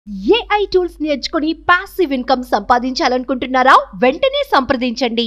AI tools నేర్చుకుని passive income సంపాదించాలనుకుంటున్నారా వెంటనే సంప్రదించండి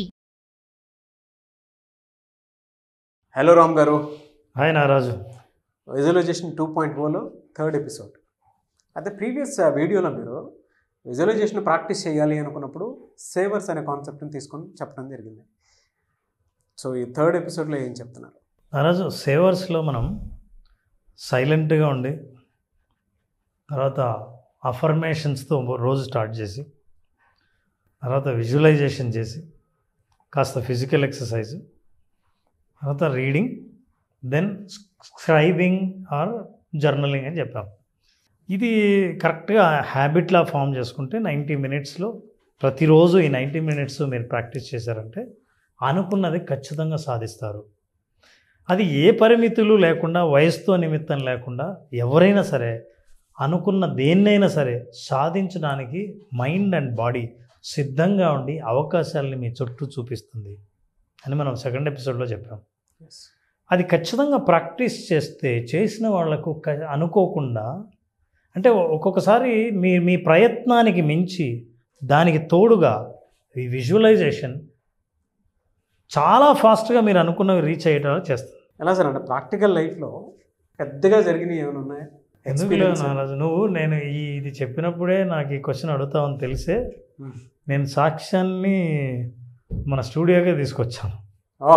హలో రామ్ గారు హాయ్ నారాజు విజువలైజేషన్ టూ పాయింట్ ఓలో థర్డ్ ఎపిసోడ్ అయితే ప్రీవియస్ వీడియోలో మీరు విజువలైజేషన్ ప్రాక్టీస్ చేయాలి అనుకున్నప్పుడు సేవర్స్ అనే కాన్సెప్ట్ని తీసుకొని చెప్పడం జరిగింది సో ఈ థర్డ్ ఎపిసోడ్లో ఏం చెప్తున్నారు నారాజు సేవర్స్లో మనం సైలెంట్గా ఉండి తర్వాత అఫర్మేషన్స్తో రోజు స్టార్ట్ చేసి తర్వాత విజువలైజేషన్ చేసి కాస్త ఫిజికల్ ఎక్సర్సైజ్ తర్వాత reading then scribing or journaling అని చెప్పాం ఇది కరెక్ట్గా హ్యాబిట్లా ఫామ్ చేసుకుంటే నైంటీ మినిట్స్లో ప్రతిరోజు ఈ నైంటీ మినిట్స్ మీరు ప్రాక్టీస్ చేశారంటే అనుకున్నది ఖచ్చితంగా సాధిస్తారు అది ఏ పరిమితులు లేకుండా వయసుతో నిమిత్తం లేకుండా ఎవరైనా సరే అనుకున్న దేన్నైనా సరే సాధించడానికి మైండ్ అండ్ బాడీ సిద్ధంగా ఉండి అవకాశాలని మీ చుట్టూ చూపిస్తుంది అని మనం సెకండ్ ఎపిసోడ్లో చెప్పాం అది ఖచ్చితంగా ప్రాక్టీస్ చేస్తే చేసిన వాళ్లకు క- అనుకోకుండా అంటే ఒక్కొక్కసారి మీ మీ ప్రయత్నానికి మించి దానికి తోడుగా ఈ విజువలైజేషన్ చాలా ఫాస్ట్గా మీరు అనుకున్నవి రీచ్ అయ్యేటలా చేస్తుంది ఎలా సార్ అంటే ప్రాక్టికల్ లైఫ్లో పెద్దగా జరిగినవి ఏమైనా ఉన్నాయా ఎందుకు Experience? నారాజు నువ్వు నేను ఈ ఇది చెప్పినప్పుడే నాకు ఈ క్వశ్చన్ అడుగుతావని తెలిసే Hmm. నేను సాక్ష్యాన్ని మన స్టూడియోకే తీసుకొచ్చాను ఓ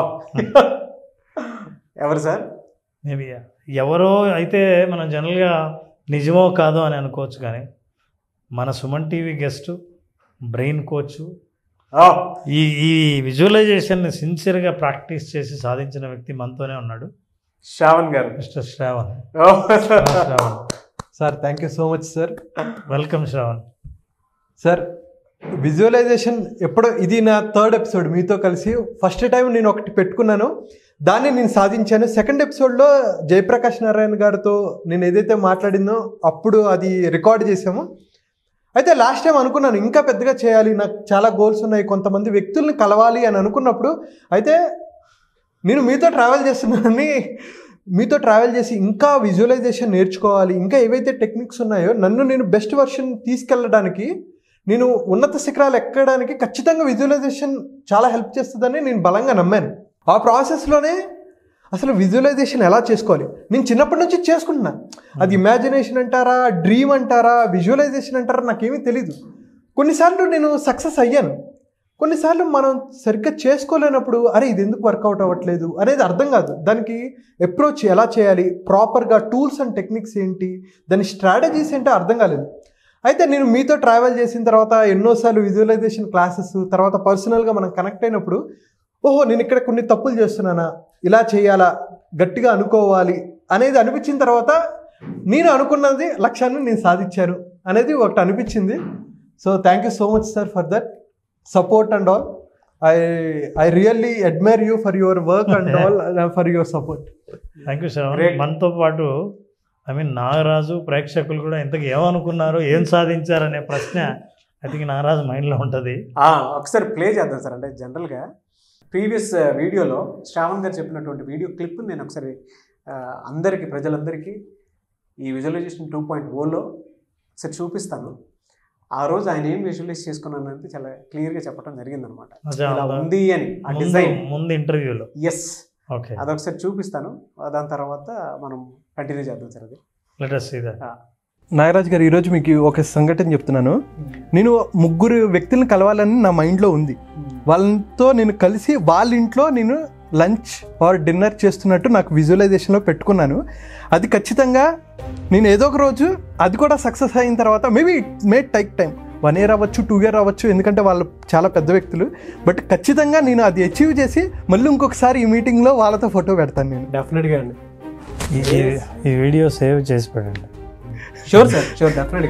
ఎవరు సార్ మేబీ ఎవరో అయితే మనం జనరల్గా నిజమో కాదో అని అనుకోవచ్చు కానీ మన Suman TV guest brain coach ఓ ఈ ఈ విజువలైజేషన్ని సిన్సియర్గా ప్రాక్టీస్ చేసి సాధించిన వ్యక్తి మనతోనే ఉన్నాడు Shravan garu mister Shravan oh Shravan sir thank you so much sir welcome Shravan sir visualisation ఎప్పుడో ఇది నా థర్డ్ ఎపిసోడ్ మీతో కలిసి ఫస్ట్ టైం నేను ఒకటి పెట్టుకున్నాను దాన్ని నేను సాధించాను సెకండ్ ఎపిసోడ్లో జయప్రకాష్ నారాయణ గారితో నేను ఏదైతే మాట్లాడిందో అప్పుడు అది రికార్డ్ చేసాము అయితే లాస్ట్ టైం అనుకున్నాను ఇంకా పెద్దగా చేయాలి నాకు చాలా గోల్స్ ఉన్నాయి కొంతమంది వ్యక్తుల్ని కలవాలి అని అనుకున్నప్పుడు అయితే నేను మీతో ట్రావెల్ చేస్తున్నానని మీతో ట్రావెల్ చేసి ఇంకా విజువలైజేషన్ నేర్చుకోవాలి ఇంకా ఏవైతే టెక్నిక్స్ ఉన్నాయో నన్ను నేను బెస్ట్ వర్షన్ తీసుకెళ్ళడానికి నేను ఉన్నత శిఖరాలు ఎక్కడానికి ఖచ్చితంగా విజువలైజేషన్ చాలా హెల్ప్ చేస్తుందని నేను బలంగా నమ్మాను ఆ ప్రాసెస్లోనే అసలు విజువలైజేషన్ ఎలా చేసుకోవాలి నేను చిన్నప్పటి నుంచి చేసుకుంటున్నా అది ఇమాజినేషన్ అంటారా డ్రీమ్ అంటారా విజువలైజేషన్ అంటారా నాకేమీ తెలీదు కొన్నిసార్లు నేను సక్సెస్ అయ్యాను కొన్నిసార్లు మనం సరిగ్గా చేసుకోలేనప్పుడు అరే ఇది ఎందుకు వర్కౌట్ అవ్వట్లేదు అనేది అర్థం కాదు దానికి అప్రోచ్ ఎలా చేయాలి ప్రాపర్గా టూల్స్ అండ్ టెక్నిక్స్ ఏంటి దాని స్ట్రాటజీస్ ఏంటో అర్థం కాలేదు అయితే నేను మీతో ట్రావెల్ చేసిన తర్వాత ఎన్నోసార్లు విజువలైజేషన్ క్లాసెస్ తర్వాత పర్సనల్గా మనం కనెక్ట్ అయినప్పుడు ఓహో నేను ఇక్కడ కొన్ని తప్పులు చేస్తున్నానా ఇలా చేయాలా గట్టిగా అనుకోవాలి అనేది అనిపించిన తర్వాత నేను అనుకున్నది లక్ష్యాన్ని నేను సాధించాను అనేది ఒకటి అనిపించింది so thank you so much sir for that support and all I I really admire you for your work and all for your support thank you Shravan Great. మనతో పాటు ఐ మీన్ నాగరాజు ప్రేక్షకులు కూడా ఇంతకు ఏమనుకున్నారు ఏం సాధించారనే ప్రశ్న ఐ థింక్ నాగరాజు మైండ్లో ఉంటుంది ఆ, ఒకసారి ప్లే చేద్దాం సార్ అంటే జనరల్గా ప్రీవియస్ వీడియోలో శ్రావణ్ గారు చెప్పినటువంటి వీడియో క్లిప్ నేను ఒకసారి ఆ, అందరికీ ప్రజలందరికీ ఈ విజువలైజేషన్ టూ పాయింట్ ఓలో ఒకసారి చూపిస్తాను ఆ రోజు ఆయన ఏం విజువలైజ్ చేసుకున్నాను అంటే చాలా క్లియర్గా చెప్పడం జరిగిందనమాట అదే ఇలా ఉందా? ఉంది అని ఆ ముందు డిజైన్ ముందు ఇంటర్వ్యూలో ఎస్ ఓకే అదొకసారి చూపిస్తాను దాని తర్వాత మనం కంటిన్యూ చేద్దాం సార్ అది లెటర్స్ ఇదే నాగరాజ్ గారు ఈరోజు మీకు ఒక సంఘటన చెప్తున్నాను నేను ముగ్గురు వ్యక్తులను కలవాలని నా మైండ్లో ఉంది వాళ్ళతో నేను కలిసి వాళ్ళ ఇంట్లో నేను లంచ్ ఆర్ డిన్నర్ చేస్తున్నట్టు నాకు విజువలైజేషన్లో పెట్టుకున్నాను అది ఖచ్చితంగా నేను ఏదో ఒక రోజు అది కూడా సక్సెస్ అయిన తర్వాత maybe it may take time one year అవ్వచ్చు టూ ఇయర్ అవ్వచ్చు ఎందుకంటే వాళ్ళు చాలా పెద్ద వ్యక్తులు బట్ ఖచ్చితంగా నేను అది అచీవ్ చేసి మళ్ళీ ఇంకొకసారి ఈ మీటింగ్లో వాళ్ళతో ఫోటో పెడతాను నేను డెఫినెట్గా అండి ఈ- ఈ- ఈ వీడియో సేవ్ చేసి పెట్టండి షూర్ సార్ షూర్ డెఫినెట్గా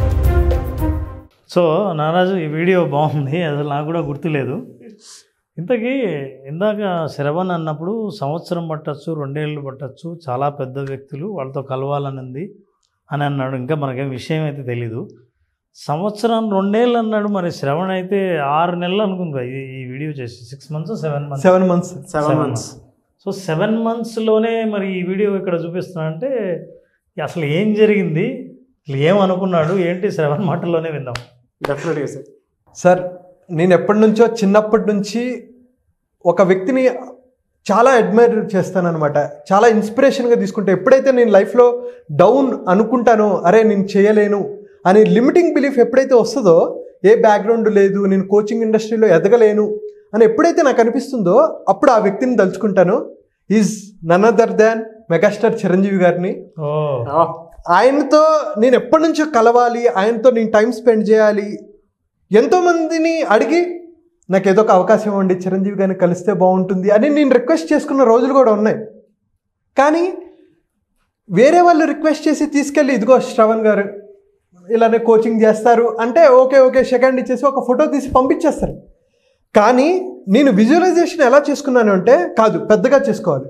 సో నారాజు ఈ వీడియో బాగుంది అసలు నాకు కూడా గుర్తులేదు ఇంతకీ ఇందాక శ్రవణ్ అన్నప్పుడు సంవత్సరం పట్టచ్చు రెండేళ్ళు పట్టచ్చు చాలా పెద్ద వ్యక్తులు వాళ్ళతో కలవాలని ఉంది అని అన్నాడు ఇంకా మనకేం విషయం అయితే తెలీదు సంవత్సరం రెండేళ్ళు అన్నాడు మరి శ్రవణ్ అయితే ఆరు నెలలు అనుకుంది ఈ ఈ వీడియో చేసి six months seven months seven months seven months so seven మంత్స్లోనే మరి ఈ వీడియో ఇక్కడ చూపిస్తున్నా అంటే అసలు ఏం జరిగింది అసలు ఏమనుకున్నాడు ఏంటి శ్రవణ్ మాటల్లోనే విందాం డెఫినెట్గా సార్ సార్ నేను ఎప్పటి నుంచో చిన్నప్పటి నుంచి ఒక వ్యక్తిని చాలా అడ్మైర్ చేస్తానన్నమాట చాలా ఇన్స్పిరేషన్గా తీసుకుంటే ఎప్పుడైతే నేను లైఫ్లో డౌన్ అనుకుంటానో అరే నేను చేయలేను అని లిమిటింగ్ బిలీఫ్ ఎప్పుడైతే వస్తుందో ఏ బ్యాక్గ్రౌండ్ లేదు నేను కోచింగ్ ఇండస్ట్రీలో ఎదగలేను అని ఎప్పుడైతే నాకు అనిపిస్తుందో అప్పుడు ఆ వ్యక్తిని తలుచుకుంటాను is none other than megastar Chiranjeevi గారిని ఓ ఆయనతో నేను ఎప్పటి నుంచో కలవాలి ఆయనతో నేను టైం స్పెండ్ చేయాలి ఎంతోమందిని అడిగి నాకు ఏదో ఒక అవకాశం ఇవ్వండి చిరంజీవి గారిని కలిస్తే బాగుంటుంది అని నేను రిక్వెస్ట్ చేసుకున్న రోజులు కూడా ఉన్నాయి కానీ వేరే వాళ్ళు రిక్వెస్ట్ చేసి తీసుకెళ్ళి ఇదిగో శ్రవణ్ గారు ఇలానే కోచింగ్ చేస్తారు అంటే ఓకే ఓకే సెకండ్ ఇచ్చేసి ఒక ఫోటో తీసి పంపించేస్తారు కానీ నేను విజువలైజేషన్ ఎలా చేసుకున్నాను అంటే కాదు పెద్దగా చేసుకోవాలి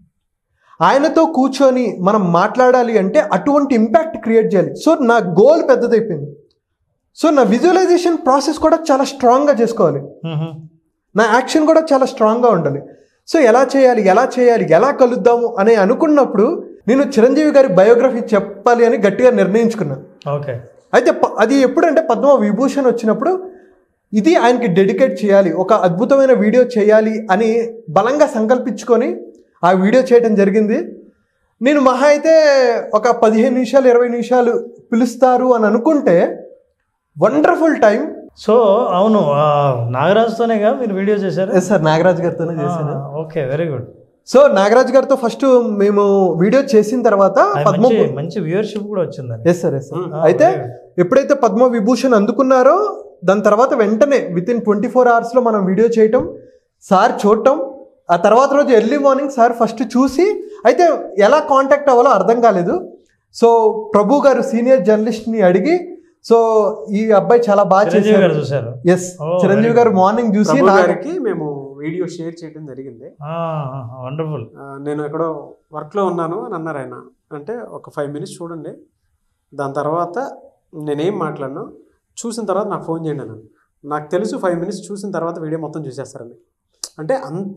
ఆయనతో కూర్చొని మనం మాట్లాడాలి అంటే అటువంటి ఇంపాక్ట్ క్రియేట్ చేయాలి సో నా గోల్ పెద్దదైపోయింది సో నా విజువలైజేషన్ ప్రాసెస్ కూడా చాలా స్ట్రాంగ్గా చేసుకోవాలి మ్హూ. నా యాక్షన్ కూడా చాలా స్ట్రాంగ్గా ఉండాలి సో ఎలా చేయాలి ఎలా చేయాలి ఎలా కలుద్దాము అని అనుకున్నప్పుడు నేను చిరంజీవి గారి బయోగ్రఫీ చెప్పాలి అని గట్టిగా నిర్ణయించుకున్నాను ఓకే అయితే ప- అది ఎప్పుడంటే పద్మ విభూషణ్ వచ్చినప్పుడు ఇది ఆయనకి డెడికేట్ చేయాలి ఒక అద్భుతమైన వీడియో చేయాలి అని బలంగా సంకల్పించుకొని ఆ వీడియో చేయడం జరిగింది నేను మహా అయితే ఒక పదిహేను నిమిషాలు ఇరవై నిమిషాలు పిలుస్తారు అని అనుకుంటే వండర్ఫుల్ టైం సో అవును ఆ, నాగరాజుతోనేగా మీరు వీడియో చేశారు ఎస్ సార్ నాగరాజ్ గారితోనే చేశాను okay very good so Nagaraj గారితో ఫస్ట్ మేము వీడియో చేసిన తర్వాత పద్మ మంచి మంచి వ్యూవర్షిప్ కూడా వచ్చిందని ఎస్ సార్ ఎస్ సార్ అయితే ఎప్పుడైతే పద్మ విభూషణ్ అందుకున్నారో దాని తర్వాత వెంటనే విత్ ఇన్ ట్వంటీ ఫోర్ అవర్స్లో మనం వీడియో చేయటం సార్ చూడటం ఆ తర్వాత రోజు ఎర్లీ మార్నింగ్ సార్ ఫస్ట్ చూసి అయితే ఎలా కాంటాక్ట్ అవ్వాలో అర్థం కాలేదు సో ప్రభు గారు సీనియర్ జర్నలిస్ట్ని అడిగి సో ఈ అబ్బాయి చాలా బాగా చిరంజీవి గారు చేశారు చూశారు yes Oh, Chiranjeevi very garu morning చూసి ప్రభు నా- గారికి మేము వీడియో షేర్ చేయడం జరిగింది వండర్ఫుల్ ఆ, నేను ఎక్కడో వర్క్లో ఉన్నాను అని అన్నారు ఆయన అంటే ఒక ఫైవ్ మినిట్స్ చూడండి దాని తర్వాత నేనేం మాట్లాడినా చూసిన తర్వాత నాకు ఫోన్ చేయండి అన్నాను నాకు తెలుసు ఫైవ్ మినిట్స్ చూసిన తర్వాత వీడియో మొత్తం చూసేస్తారని అంటే అంత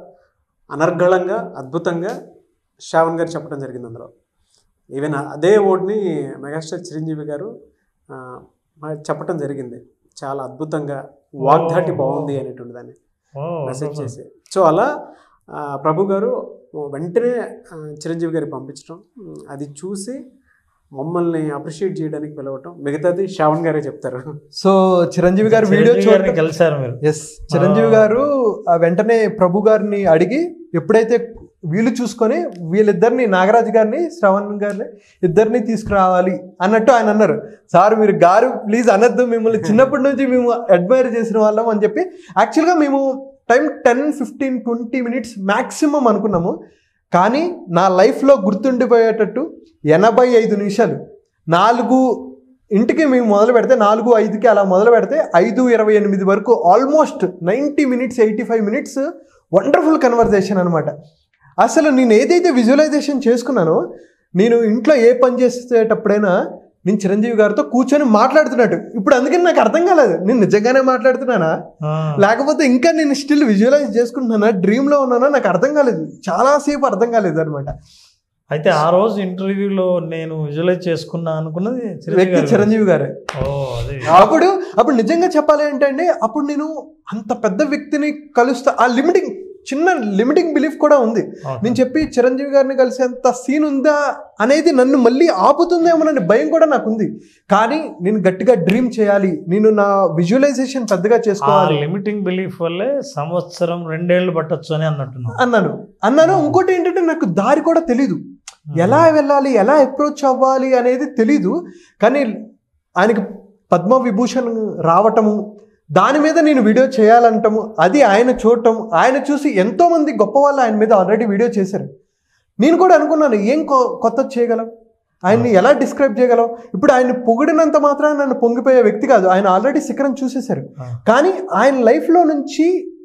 అనర్గళంగా అద్భుతంగా శ్రావణ్ గారు చెప్పడం జరిగింది అందులో ఈవెన్ అదే వర్డ్ని మెగాస్టార్ చిరంజీవి గారు ఆ, మరి చెప్పడం జరిగింది చాలా అద్భుతంగా వాగ్దాటి బాగుంది అనేటువంటి దాన్ని మెసేజ్ చేసి సో అలా ఆ, ప్రభు గారు వెంటనే ఆ, చిరంజీవి గారికి పంపించడం ఉమ్, అది చూసి మమ్మల్ని అప్రిషియేట్ చేయడానికి పిలవటం మిగతాది శ్రావణ్ గారే చెప్తారు సో చిరంజీవి గారు వీడియో చూడటం కలిసారు మీరు ఎస్ చిరంజీవి గారు ఆ వెంటనే ప్రభు గారిని అడిగి ఎప్పుడైతే వీళ్ళు చూసుకొని వీళ్ళిద్దరిని నాగరాజు గారిని శ్రవణ్ గారిని ఇద్దరిని తీసుకురావాలి అన్నట్టు ఆయన అన్నారు సార్ మీరు గారు ప్లీజ్ అనద్దు మిమ్మల్ని చిన్నప్పటి నుంచి మేము అడ్మైర్ చేసిన వాళ్ళం అని చెప్పి యాక్చువల్గా మేము time ten fifteen twenty minutes maximum అనుకున్నాము కానీ నా లైఫ్లో గుర్తుండిపోయేటట్టు ఎనభై ఐదు నిమిషాలు నాలుగు ఇంటికి మేము మొదలు పెడితే నాలుగు ఐదుకి అలా మొదలు పెడితే ఐదు ఇరవై ఎనిమిది వరకు almost ninety minutes eighty five minutes wonderful conversation అనమాట అసలు నేను ఏదైతే విజువలైజేషన్ చేసుకున్నానో నేను ఇంట్లో ఏ పని చేసేటప్పుడైనా నేను చిరంజీవి గారితో కూర్చొని మాట్లాడుతున్నట్టు ఇప్పుడు అందుకని నాకు అర్థం కాలేదు నేను నిజంగానే మాట్లాడుతున్నానా లేకపోతే ఇంకా నేను స్టిల్ విజువలైజ్ చేసుకుంటున్నానా డ్రీమ్లో ఉన్నానా నాకు అర్థం కాలేదు చాలాసేపు అర్థం కాలేదు అనమాట అయితే ఆ రోజు ఇంటర్వ్యూలో నేను విజువలైజ్ చేసుకున్నా అనుకున్నది చిరంజీవి వ్యక్తి గారు. చిరంజీవి గారే ఓ అది అప్పుడు అప్పుడు నిజంగా చెప్పాలి ఏంటంటే అప్పుడు నేను అంత పెద్ద వ్యక్తిని కలుస్తా ఆ లిమిటింగ్ చిన్న లిమిటింగ్ బిలీఫ్ కూడా ఉంది అవును. నేను చెప్పి చిరంజీవి గారిని కలిసేంత సీన్ ఉందా అనేది నన్ను మళ్ళీ ఆపుతుందేమోనని భయం కూడా నాకు ఉంది కానీ నేను గట్టిగా డ్రీమ్ చేయాలి నేను నా విజువలైజేషన్ పెద్దగా ఆ చేసుకోవాలి లిమిటింగ్ బిలీఫ్ వల్లే సంవత్సరం రెండేళ్లు పట్టొచ్చు అని అన్నట్టున్నాను అన్నాను అన్నాను ఇంకోటి ఏంటంటే నాకు దారి కూడా తెలీదు ఎలా వెళ్ళాలి ఎలా అప్రోచ్ అవ్వాలి అనేది తెలీదు కానీ ఆయనకి పద్మ విభూషణ్ రావటము దాని మీద నేను వీడియో చేయాలంటాము అది ఆయన చూడటం ఆయన చూసి ఎంతోమంది గొప్ప వాళ్ళు ఆయన మీద ఆల్రెడీ వీడియో చేశారు నేను కూడా అనుకున్నాను ఏం కొ- కొత్తది చేయగలం ఆయన్ని ఎలా డిస్క్రైబ్ చేయగలం ఇప్పుడు ఆయన పొగిడినంత మాత్రాన నన్ను పొంగిపోయే వ్యక్తి కాదు ఆయన ఆల్రెడీ శిఖరం చూసేశారు ఆ. కానీ ఆయన లైఫ్లో నుంచి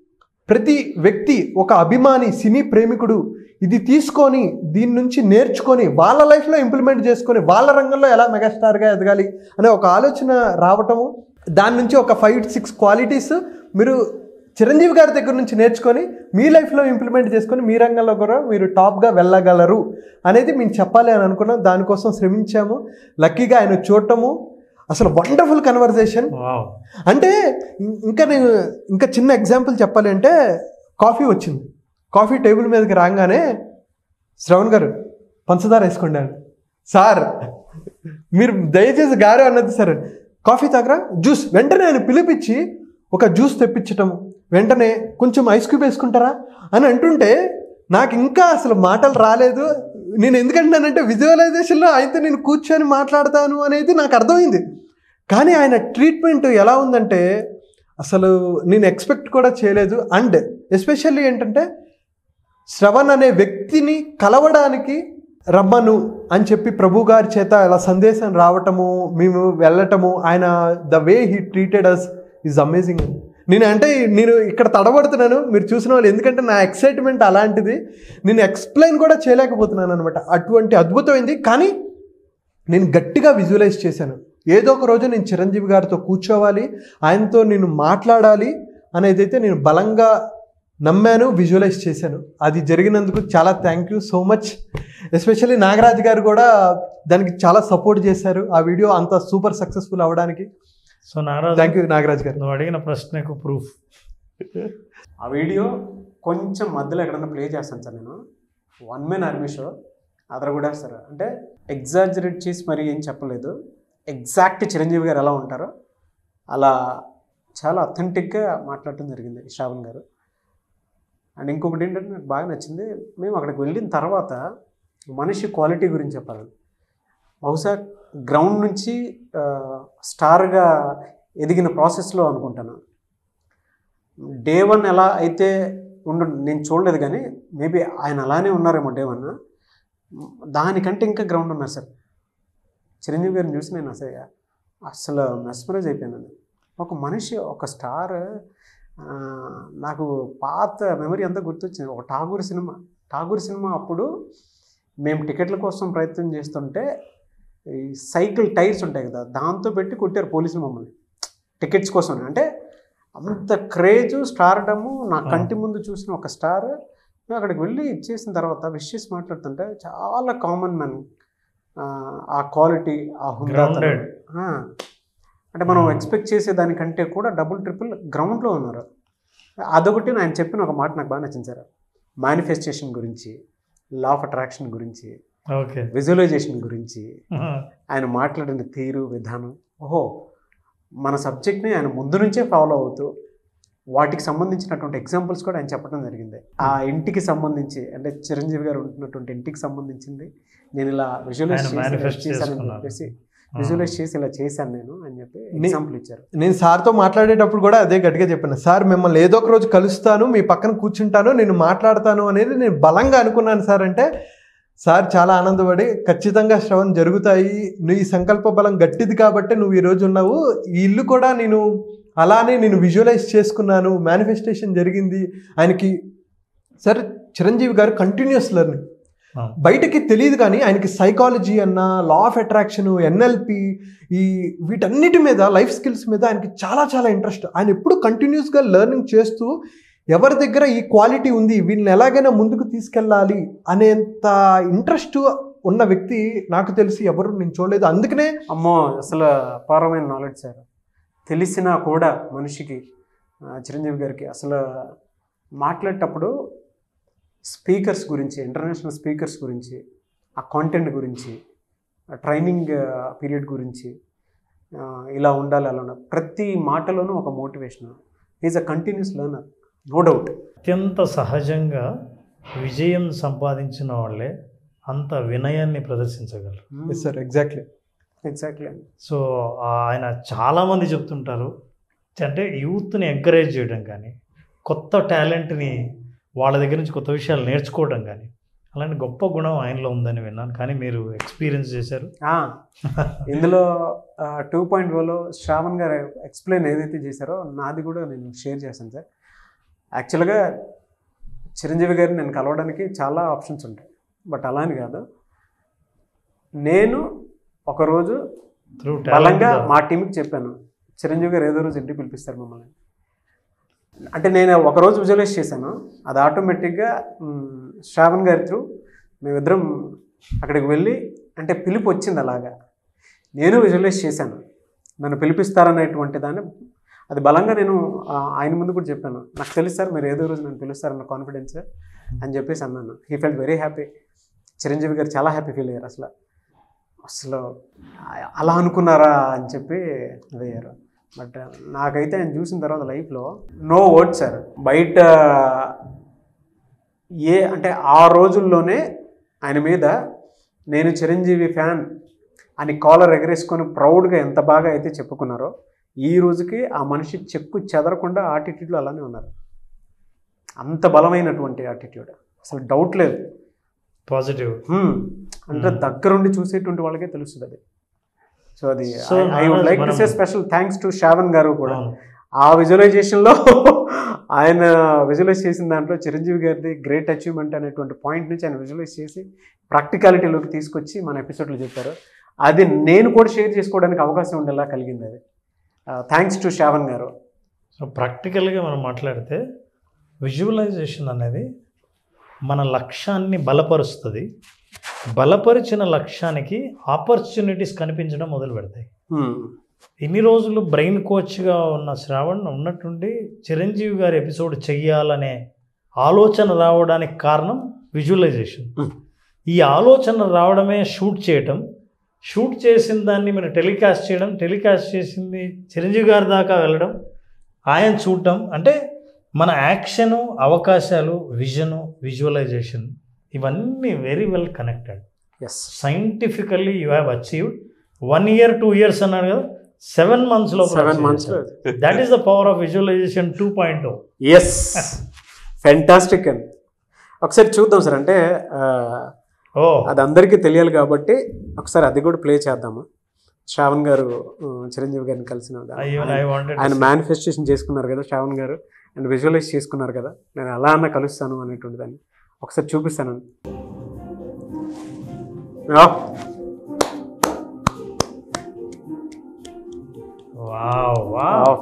ప్రతి వ్యక్తి ఒక అభిమాని సినీ ప్రేమికుడు ఇది తీసుకొని దీని నుంచి నేర్చుకొని వాళ్ళ లైఫ్లో ఇంప్లిమెంట్ చేసుకొని వాళ్ళ రంగంలో ఎలా మెగాస్టార్గా ఎదగాలి అనే ఒక ఆలోచన రావటము దాని నుంచి ఒక ఫైవ్ సిక్స్ క్వాలిటీస్ మీరు చిరంజీవి గారి దగ్గర నుంచి నేర్చుకొని మీ లైఫ్లో ఇంప్లిమెంట్ చేసుకొని మీ రంగంలో కూడా మీరు టాప్గా వెళ్ళగలరు అనేది మేము చెప్పాలి అని అనుకున్నాం దానికోసం శ్రమించాము లక్కీగా ఆయన చూడటము అసలు వండర్ఫుల్ కన్వర్జేషన్ వావ్ అంటే ఇం- ఇంకా నేను ఇంకా చిన్న ఎగ్జాంపుల్ చెప్పాలి అంటే కాఫీ వచ్చింది కాఫీ టేబుల్ మీదకి రాగానే శ్రవణ్ గారు పంచదార వేసుకున్నాను సార్ మీరు దయచేసి గారు అన్నది సార్ కాఫీ తాగరా జ్యూస్ వెంటనే ఆయన పిలిపించి ఒక జ్యూస్ తెప్పించటం వెంటనే కొంచెం ఐస్ క్యూబ్ వేసుకుంటారా అని అంటుంటే నాకు ఇంకా అసలు మాటలు రాలేదు నేను ఎందుకంటానంటే విజువలైజేషన్లో అయితే నేను కూర్చొని మాట్లాడతాను అనేది నాకు అర్థమైంది కానీ ఆయన ట్రీట్మెంట్ ఎలా ఉందంటే అసలు నేను ఎక్స్పెక్ట్ కూడా చేయలేదు అండ్ ఎస్పెషల్లీ ఏంటంటే శ్రవణ్ అనే వ్యక్తిని కలవడానికి రమ్మను అని చెప్పి ప్రభు గారి చేత ఇలా సందేశం రావటము మేము వెళ్ళటము ఆయన the way he treated us is amazing నేను అంటే నేను ఇక్కడ తడబడుతున్నాను మీరు చూసిన వాళ్ళు ఎందుకంటే నా ఎక్సైట్మెంట్ అలాంటిది నేను ఎక్స్ప్లెయిన్ కూడా చేయలేకపోతున్నాను అనమాట అటువంటి అద్భుతమైంది కానీ నేను గట్టిగా విజువలైజ్ చేశాను ఏదో ఒక రోజు నేను చిరంజీవి గారితో కూర్చోవాలి ఆయనతో నేను మాట్లాడాలి అనేదైతే నేను బలంగా నమ్మాను విజువలైజ్ చేశాను అది జరిగినందుకు చాలా thank you so much especially Nagaraj garu కూడా దానికి చాలా సపోర్ట్ చేశారు ఆ వీడియో అంత సూపర్ సక్సెస్ఫుల్ అవ్వడానికి so Naraju thank you Nagaraj garu నువ్వు అడిగిన ప్రశ్నకు ప్రూఫ్ ఆ వీడియో కొంచెం మధ్యలో ఎక్కడన్నా ప్లే చేస్తాను సార్ నేను వన్ మెన్ ఆర్మీ షో అదర కూడా సార్ అంటే ఎగ్జాజరేట్ చేసి మరి ఏం చెప్పలేదు ఎగ్జాక్ట్ చిరంజీవి గారు ఎలా ఉంటారో అలా చాలా అథెంటిక్గా మాట్లాడటం జరిగింది శ్రావణ్ గారు అండ్ ఇంకొకటి ఏంటంటే నాకు బాగా నచ్చింది మేము అక్కడికి వెళ్ళిన తర్వాత మనిషి క్వాలిటీ గురించి చెప్పాలి బహుశా గ్రౌండ్ నుంచి ఆ, స్టార్గా ఎదిగిన ప్రాసెస్లో అనుకుంటాను డే వన్ ఎలా అయితే ఉండు నేను చూడలేదు కానీ మేబీ ఆయన అలానే ఉన్నారేమో డే వన్ దానికంటే ఇంకా గ్రౌండ్ ఉన్నారు సార్ చిరంజీవి గారిని చూసి నేను అసలు అసలు మెస్మరైజ్ అయిపోయాను ఒక మనిషి ఒక స్టార్ ఆ, నాకు పాత మెమరీ అంతా గుర్తొచ్చింది ఒక ఠాగూర్ సినిమా ఠాగూర్ సినిమా అప్పుడు మేము టికెట్ల కోసం ప్రయత్నం చేస్తుంటే ఈ సైకిల్ టైర్స్ ఉంటాయి కదా దాంతో పెట్టి కొట్టారు పోలీసులు మమ్మల్ని టికెట్స్ కోసం అంటే అంత క్రేజ్ స్టార్డము నా ఆ. కంటి ముందు చూసిన ఒక స్టార్ నేను అక్కడికి వెళ్ళి ఇచ్చేసిన తర్వాత విషెస్ మాట్లాడుతుంటే చాలా కామన్ మ్యాన్ ఆ క్వాలిటీ ఆ హుందాతనం. Grounded. ఆ. అంటే మనం Hmm. ఎక్స్పెక్ట్ చేసే దానికంటే కూడా డబుల్ ట్రిపుల్ గ్రౌండ్లో ఉన్నారు అదొకటి ఆయన చెప్పిన ఒక మాట నాకు బాగా నచ్చింది సార్ మేనిఫెస్టేషన్ గురించి లా ఆఫ్ అట్రాక్షన్ గురించి ఓకే విజువలైజేషన్ గురించి ఆయన మాట్లాడిన తీరు విధానం ఓహో మన సబ్జెక్ట్ని ఆయన ముందు నుంచే ఫాలో అవుతూ వాటికి సంబంధించినటువంటి ఎగ్జాంపుల్స్ కూడా ఆయన చెప్పడం జరిగింది ఆ ఇంటికి సంబంధించి అంటే చిరంజీవి గారు ఉంటున్నటువంటి ఇంటికి సంబంధించింది నేను ఇలా విజువలైజ్ ఆయన చేసి ఇలా manifest చేశానని చేసుకున్నారు. చెప్పేసి విజువలైజ్ చేసి ఇలా చేశాను నేను అని చెప్పి ని- ఎగ్జాంపుల్ ఇచ్చారు నేను సార్తో మాట్లాడేటప్పుడు కూడా అదే గట్టిగా చెప్పాను సార్ మిమ్మల్ని ఏదో ఒక రోజు కలుస్తాను మీ పక్కన కూర్చుంటాను నేను మాట్లాడతాను అనేది నేను బలంగా అనుకున్నాను సార్ అంటే సార్ చాలా ఆనందపడి ఖచ్చితంగా శ్రవణ్ జరుగుతాయి నీ సంకల్ప బలం గట్టిది కాబట్టి నువ్వు ఈరోజు ఉన్నావు ఈ ఇల్లు కూడా నేను అలానే నేను విజువలైజ్ చేసుకున్నాను మేనిఫెస్టేషన్ జరిగింది ఆయనకి సార్ చిరంజీవి గారు కంటిన్యూస్ లెర్నింగ్ బయటకి తెలియదు కానీ ఆయనకి సైకాలజీ అన్న లా ఆఫ్ అట్రాక్షన్ ఎన్ఎల్పి ఈ వీటన్నిటి మీద లైఫ్ స్కిల్స్ మీద ఆయనకి చాలా చాలా ఇంట్రెస్ట్ ఆయన ఎప్పుడు కంటిన్యూస్గా లెర్నింగ్ చేస్తూ ఎవరి దగ్గర ఈ క్వాలిటీ ఉంది వీళ్ళని ఎలాగైనా ముందుకు తీసుకెళ్ళాలి అనేంత ఇంట్రెస్ట్ ఉన్న వ్యక్తి నాకు తెలిసి ఎవరు నేను చూడలేదు అందుకనే అమ్మో అసలు అపారమైన నాలెడ్జ్ సార్ తెలిసినా కూడా మనిషికి ఆ, చిరంజీవి గారికి అసలు మాట్లాడేటప్పుడు స్పీకర్స్ గురించి ఇంటర్నేషనల్ స్పీకర్స్ గురించి ఆ కాంటెంట్ గురించి ఆ ట్రైనింగ్ పీరియడ్ గురించి ఆ, ఇలా ఉండాలి అలా ఉండాలి ప్రతి మాటలోనూ ఒక motivation is a continuous learner no doubt అత్యంత సహజంగా విజయం సంపాదించిన వాళ్ళే అంత వినయాన్ని ప్రదర్శించగలరు సార్ ఎగ్జాక్ట్లీ ఎగ్జాక్ట్లీ అండి సో ఆయన చాలామంది చెప్తుంటారు అంటే యూత్ని ఎంకరేజ్ చేయడం కానీ కొత్త టాలెంట్ని వాళ్ళ దగ్గర నుంచి కొత్త విషయాలు నేర్చుకోవడం కానీ అలాంటి గొప్ప గుణం ఆయనలో ఉందని విన్నాను కానీ మీరు ఎక్స్పీరియన్స్ చేశారు ఆ, ఇందులో టూ పాయింట్ ఓలో శ్రావణ్ గారు ఎక్స్ప్లెయిన్ ఏదైతే చేశారో నాది కూడా నేను షేర్ చేశాను సార్ యాక్చువల్గా చిరంజీవి గారిని నేను కలవడానికి చాలా ఆప్షన్స్ ఉంటాయి బట్ అలా అని కాదు నేను ఒకరోజు త్రూ బలంగా మా టీంకి చెప్పాను చిరంజీవి గారు ఏదో రోజు ఇంటికి పిలిపిస్తారు మమ్మల్ని అంటే నేను ఒకరోజు విజువలైజ్ చేశాను అది ఆటోమేటిక్గా మ్, శ్రావణ్ గారి త్రూ మేమిద్దరం అక్కడికి వెళ్ళి అంటే పిలుపు వచ్చింది అలాగా నేను విజువలైజ్ చేశాను నన్ను పిలిపిస్తారనేటువంటి దాన్ని అది బలంగా నేను ఆ, ఆయన ముందు కూడా చెప్పాను నాకు తెలుసు సార్ మీరు ఏదో రోజు నన్ను పిలుస్తారన్న కాన్ఫిడెన్స్ అని చెప్పేసి అన్నాను he felt very happy Chiranjeevi garu చాలా హ్యాపీ ఫీల్ అయ్యారు అసలు అసలు ఆ- అలా అనుకున్నారా అని చెప్పి అయ్యారు బట్ నాకైతే ఆయన చూసిన తర్వాత లైఫ్లో నో వర్డ్ సార్ బయట ఏ అంటే ఆ రోజుల్లోనే ఆయన మీద నేను చిరంజీవి ఫ్యాన్ అని కాలర్ ఎగరేసుకొని ప్రౌడ్గా ఎంత బాగా అయితే చెప్పుకున్నారో ఈ రోజుకి ఆ మనిషి చెక్కు చెదరకుండా ఆటిట్యూడ్లో అలానే ఉన్నారు అంత బలమైనటువంటి ఆటిట్యూడ్ అసలు డౌట్ లేదు పాజిటివ్ హ్మ్. అంటే Hmm. దగ్గరుండి చూసేటువంటి వాళ్ళకే తెలుస్తుంది అది సో అది So, I would like to మనం- say special thanks to Shravan garu కూడా అవును ఆ విజువలైజేషన్లో ఆయన విజువలైజ్ చేసిన దాంట్లో చిరంజీవి గారిది గ్రేట్ అచీవ్మెంట్ అనేటువంటి పాయింట్ నుంచి ఆయన విజువలైజ్ చేసి ప్రాక్టికాలిటీలోకి తీసుకొచ్చి మన ఎపిసోడ్లో చెప్పారు అది నేను కూడా షేర్ చేసుకోవడానికి అవకాశం ఉండేలా కలిగింది అది థ్యాంక్స్ టు శ్రావణ్ గారు సో ప్రాక్టికల్గా మనం మాట్లాడితే విజువలైజేషన్ అనేది మన లక్ష్యాన్ని బలపరుస్తుంది బలపరిచిన లక్ష్యానికి ఆపర్చునిటీస్ కనిపించడం మొదలు పెడతాయి హ్మ్. ఇన్ని రోజులు బ్రెయిన్ కోచ్గా ఉన్న శ్రావణ్ ఉన్నట్టుండి చిరంజీవి గారి ఎపిసోడ్ చెయ్యాలనే ఆలోచన రావడానికి కారణం విజువలైజేషన్ Hmm. ఈ ఆలోచన రావడమే షూట్ చేయటం షూట్ చేసిన దాన్ని మీరు టెలికాస్ట్ చేయడం టెలికాస్ట్ చేసింది చిరంజీవి గారి దాకా వెళ్ళడం ఆయన చూడటం అంటే మన యాక్షను అవకాశాలు విజను విజువలైజేషన్ ఇవన్నీ very well connected yes scientifically you have achieved one year two years అన్నాడు కదా సెవెన్ మంత్స్ లో సెవెన్ మంత్స్లో that is the power of visualisation two point yes fantastic అండి ఒకసారి చూద్దాం సార్ అంటే ఆ, ఓ అది అందరికీ తెలియాలి కాబట్టి ఒకసారి అది కూడా ప్లే చేద్దాము శ్రావణ్ గారు ఆ, చిరంజీవి గారిని కలిసిన ఐ ఆయన- వాంటెడ్ ఆయన మేనిఫెస్టేషన్ చేసుకున్నారు కదా శ్రావణ్ గారు అండ్ విజువలైజ్ చేసుకున్నారు కదా నేను ఎలా అన్న కలుస్తాను అనేటువంటి దాన్ని ఒకసారి చూపిస్తాను ఆ, వావ్ ఆ, వావ్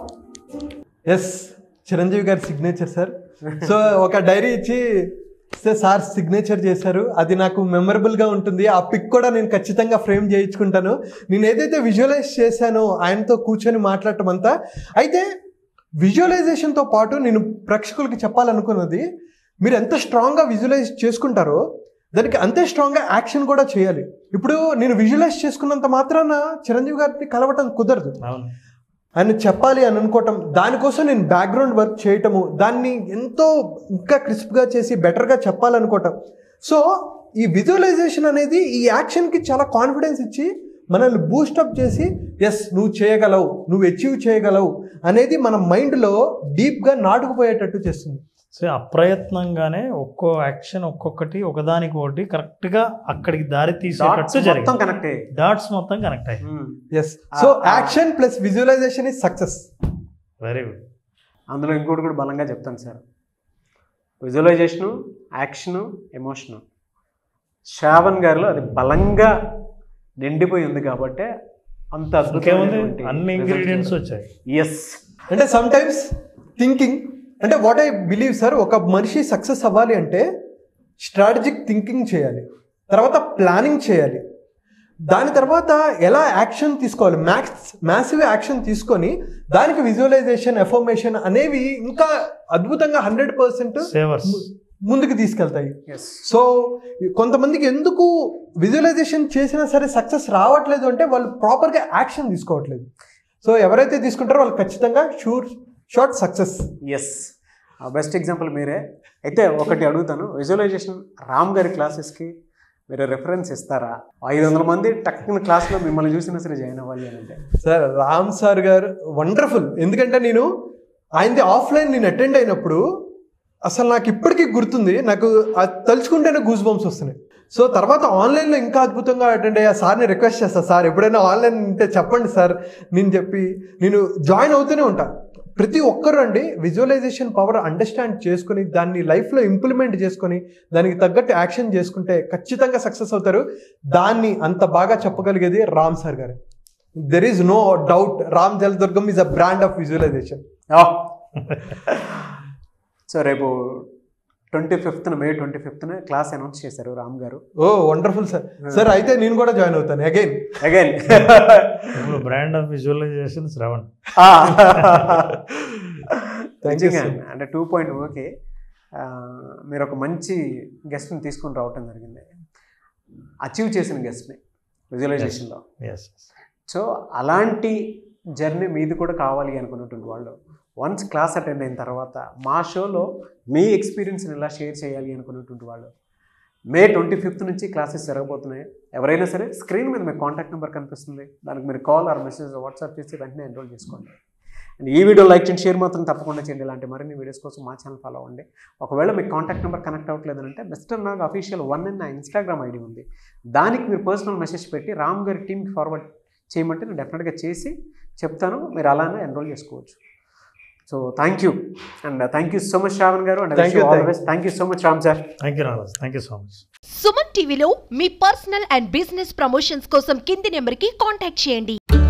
ఎస్ చిరంజీవి గారి సిగ్నేచర్ సార్ సో ఒక డైరీ ఇచ్చి ఇస్తే సార్ సిగ్నేచర్ చేశారు అది నాకు మెమరబుల్గా ఉంటుంది ఆ పిక్ కూడా నేను ఖచ్చితంగా ఫ్రేమ్ చేయించుకుంటాను నేను ఏదైతే విజువలైజ్ చేశానో ఆయనతో కూర్చొని మాట్లాడటం అంతా అయితే విజువలైజేషన్తో పాటు నేను ప్రేక్షకులకి చెప్పాలనుకున్నది మీరు ఎంత స్ట్రాంగ్గా విజువలైజ్ చేసుకుంటారో దానికి అంతే స్ట్రాంగ్గా యాక్షన్ కూడా చేయాలి ఇప్పుడు నేను విజువలైజ్ చేసుకున్నంత మాత్రాన చిరంజీవి గారిని కలవటం కుదరదు అవును ఆయన చెప్పాలి అని అనుకోవటం దానికోసం నేను బ్యాక్గ్రౌండ్ వర్క్ చేయటము దాన్ని ఎంతో ఇంకా క్రిస్ప్గా చేసి బెటర్గా చెప్పాలనుకోవటం సో ఈ విజువలైజేషన్ అనేది ఈ యాక్షన్కి చాలా కాన్ఫిడెన్స్ ఇచ్చి మనల్ని బూస్టప్ చేసి ఎస్ నువ్వు చేయగలవు నువ్వు అచీవ్ చేయగలవు అనేది మన మైండ్లో డీప్గా నాటుకుపోయేటట్టు చేస్తుంది సో అప్రయత్నంగానే ఒక్కో యాక్షన్ ఒక్కొక్కటి ఒకదానికి ఒకటి కరెక్ట్గా అక్కడికి దారి dots తీసేటట్టు మొత్తం జరిగింది కనెక్ట్ అయ్యాయి డాట్స్ మొత్తం కనెక్ట్ అయ్యాయి ఉమ్. ఎస్ సో ఆ- action plus visualisation is success very good అందులో ఇంకోటి కూడా బలంగా చెప్తాను sir visualisation action emotion Shravan గారిలో అది బలంగా నిండిపోయి ఉంది కాబట్టి అంత ఇంకేముంది అన్ని ఇంగ్రీడియంట్స్ వచ్చాయి ఎస్ అంటే సమ్ టైమ్స్ థింకింగ్ అంటే వాట్ ఐ బిలీవ్ సార్ ఒక మనిషి సక్సెస్ అవ్వాలి అంటే స్ట్రాటజిక్ థింకింగ్ చేయాలి తర్వాత ప్లానింగ్ చేయాలి దాని తర్వాత ఎలా యాక్షన్ తీసుకోవాలి మ్యాక్స్ మ్యాసివ్ యాక్షన్ తీసుకొని దానికి విజువలైజేషన్ ఎఫర్మేషన్ అనేవి ఇంకా అద్భుతంగా హండ్రెడ్ పర్సెంట్ సేవర్స్ ముందుకు తీసుకెళ్తాయి ఎస్ సో కొంతమందికి ఎందుకు విజువలైజేషన్ చేసినా సరే సక్సెస్ రావట్లేదు అంటే వాళ్ళు ప్రాపర్గా యాక్షన్ తీసుకోవట్లేదు సో ఎవరైతే తీసుకుంటారో వాళ్ళు ఖచ్చితంగా sure shot success yes best example మీరే అయితే ఒకటి అడుగుతాను విజువలైజేషన్ రామ్ గారి క్లాసెస్కి మీరు రెఫరెన్స్ ఇస్తారా ఐదు వందల మంది టక్కున క్లాస్లో మిమ్మల్ని చూసినా సరే జాయిన్ అవ్వాలి అని అంటే sir Ram sir garu wonderful ఎందుకంటే నేను ఆయనది ఆఫ్లైన్ నేను అటెండ్ అయినప్పుడు అసలు నాకు ఇప్పటికీ గుర్తుంది నాకు అది తలుచుకుంటేనే గూస్ బంప్స్ వస్తున్నాయి సో తర్వాత ఆన్లైన్లో ఇంకా అద్భుతంగా అటెండ్ అయ్యా సార్ని రిక్వెస్ట్ చేస్తా సార్ ఎప్పుడైనా ఆన్లైన్ ఉంటే చెప్పండి సార్ నేను చెప్పి నేను జాయిన్ అవుతూనే ఉంటా ప్రతి ఒక్కరు అండి విజువలైజేషన్ పవర్ అండర్స్టాండ్ చేసుకొని దాన్ని లైఫ్లో ఇంప్లిమెంట్ చేసుకొని దానికి తగ్గట్టు యాక్షన్ చేసుకుంటే ఖచ్చితంగా సక్సెస్ అవుతారు దాన్ని అంత బాగా చెప్పగలిగేది Ram sir garu there is no doubt Ram Jaladurgam is a brand of visualisation so రేపు ట్వంటీ ఫిఫ్త్న మే ట్వంటీ ఫిఫ్త్న క్లాస్ అనౌన్స్ చేశారు రామ్ గారు ఓ వండర్ఫుల్ సార్ సార్ అయితే నేను కూడా జాయిన్ అవుతాను అగైన్ అగైన్ ఇప్పుడు brand of visualisation Shravan Thank you, నిజంగా sir. అంటే టూ పాయింట్ ఓకే మీరు ఒక మంచి గెస్ట్ని తీసుకొని రావటం జరిగింది అచీవ్ చేసిన గెస్ట్ని విజువలైజేషన్లో ఎస్ సో అలాంటి జర్నీ మీది కూడా కావాలి అనుకున్నటువంటి వాళ్ళు వన్స్ క్లాస్ అటెండ్ అయిన తర్వాత మా షోలో మీ ఎక్స్పీరియన్స్ని ఎలా షేర్ చేయాలి అనుకున్నటువంటి వాళ్ళు మే ట్వంటీ ఫిఫ్త్ నుంచి క్లాసెస్ జరగబోతున్నాయి ఎవరైనా సరే స్క్రీన్ మీద మీకు కాంటాక్ట్ నెంబర్ కనిపిస్తుంది దానికి మీరు కాల్ ఆర్ మెసేజ్ వాట్సాప్ చేసి వెంటనే ఎన్రోల్ చేసుకోండి అండ్ ఈ వీడియో లైక్ చేయండి షేర్ మాత్రం తప్పకుండా చేయండి ఇలాంటి మరిన్ని వీడియోస్ కోసం మా ఛానల్ ఫాలో అవ్వండి ఒకవేళ మీకు కాంటాక్ట్ నెంబర్ కనెక్ట్ అవ్వట్లేదు అంటే mister Nag official one and నా ఇన్స్టాగ్రామ్ ఐడి ఉంది దానికి మీరు పర్సనల్ మెసేజ్ పెట్టి రామ్ గారి టీంకి ఫార్వర్డ్ చేయమంటే నేను డెఫినెట్గా చేసి చెప్తాను మీరు అలానే ఎన్రోల్ చేసుకోవచ్చు so thank you and thank you so much Shravan garu and Thank you, thank you. Thank you so much Ram sir thank you Naraj thank you so much Suman టీవీలో మీ పర్సనల్ అండ్ బిజినెస్ ప్రమోషన్స్ కోసం కింది నెంబర్కి కాంటాక్ట్ చేయండి